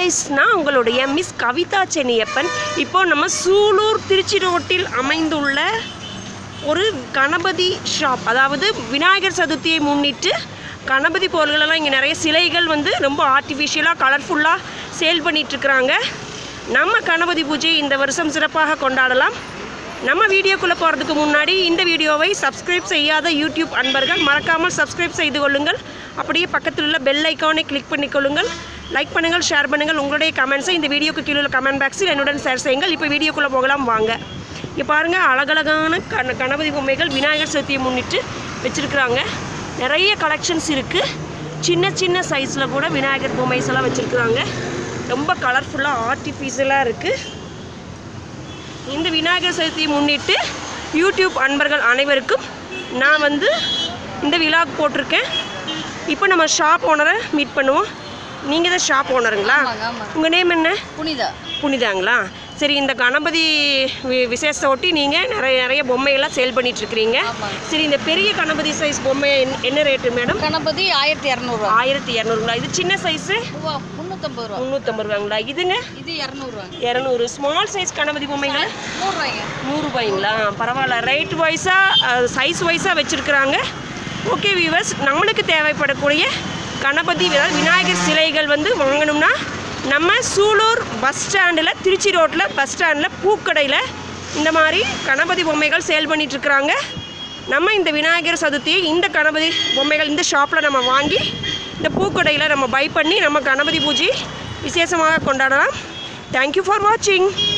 guys நான் உங்களுடைய miss Kavitha Chenniappan இப்போ நம்ம சூலூர் திருச்சி ரோட்டில் அமைந்துள்ள ஒரு கணபதி ஷாப் அதாவது விநாயகர் சதுர்த்தியை முன்னிட்டு கணபதி பொருள்களெல்லாம் இங்கே நிறைய சிலைகள் வந்து ரொம்ப ஆர்டிஃபிஷியலாக கலர்ஃபுல்லாக சேல் பண்ணிகிட்ருக்குறாங்க நம்ம கணபதி பூஜை இந்த வருஷம் சிறப்பாக கொண்டாடலாம் நம்ம வீடியோக்குள்ளே போகிறதுக்கு முன்னாடி இந்த வீடியோவை சப்ஸ்கிரைப் செய்யாத யூடியூப் அன்பர்கள் மறக்காமல் சப்ஸ்கிரைப் செய்து கொள்ளுங்கள் அப்படியே பக்கத்தில் உள்ள பெல் ஐக்கானை கிளிக் பண்ணிக்கொள்ளுங்கள் லைக் பண்ணுங்கள் ஷேர் பண்ணுங்கள் உங்களுடைய கமெண்ட்ஸை இந்த வீடியோக்கு கீழே உள்ள கமெண்ட் பாக்ஸில் என்னுடன் ஷேர் செய்யுங்கள் இப்போ வீடியோக்குள்ளே போகலாம் வாங்க இங்கே பாருங்கள் அழகழகான கண கணபதி பொம்மைகள் விநாயகர் சதுர்த்தியை முன்னிட்டு வச்சுருக்குறாங்க நிறைய கலெக்ஷன்ஸ் இருக்குது சின்ன சின்ன சைஸில் கூட விநாயகர் பொம்மைஸ் எல்லாம் வச்சுருக்குறாங்க ரொம்ப கலர்ஃபுல்லாக ஆர்டிஃபிஷியலாக இருக்குது இந்த விநாயகர் சதுர்த்தியை முன்னிட்டு யூடியூப் அன்பர்கள் அனைவருக்கும் நான் வந்து இந்த விழாக்கு போட்டிருக்கேன் இப்போ நம்ம ஷாப் ஓனரை மீட் பண்ணுவோம் நீங்கள் தான் ஷாப் ஓனருங்களா ஆமாங்க ஆமாம் உங்கள் நேம் என்ன புனிதா புனிதாங்களா சரி இந்த கணபதி வி- விசேஷத்தை ஒட்டி நீங்கள் நிறைய நிறைய பொம்மையெல்லாம் சேல் பண்ணிகிட்ருக்கிறீங்க ஆமாங்க சரி இந்த பெரிய கணபதி சைஸ் பொம்மை என்ன- என்ன ரேட்டு மேடம் கணபதி ஆயிரத்தி இரநூறுவா ஆயிரத்தி இரநூறுங்களா இது சின்ன சைஸு ரூபா முந்நூற்றம்பது ரூபா முந்நூற்றம்பது ரூபாங்களா இதுங்க இது இரநூறுவாங்க இரநூறு ஸ்மால் சைஸ் கணபதி பொம்மைங்களா நூறுரூவாய்ங்க நூறுரூபாய்ங்களா பரவாயில்ல ரேட் வைஸாக சைஸ் வைஸாக வச்சுருக்குறாங்க ஓகே வியூவர்ஸ் நம்மளுக்கு தேவைப்படக்கூடிய கணபதி அதாவது விநாயகர் சிலைகள் வந்து வாங்கணும்னா நம்ம சூலூர் பஸ் ஸ்டாண்டில் திருச்சி ரோட்டில் பஸ் ஸ்டாண்டில் பூக்கடையில் இந்த மாதிரி கணபதி பொம்மைகள் சேல் பண்ணிகிட்ருக்குறாங்க நம்ம இந்த விநாயகர் சதுர்த்தியை இந்த கணபதி பொம்மைகள் இந்த ஷாப்பில் நம்ம வாங்கி இந்த பூக்கடையில் நம்ம பை பண்ணி நம்ம கணபதி பூஜை விசேஷமாக கொண்டாடலாம் தேங்க்யூ ஃபார் வாட்சிங்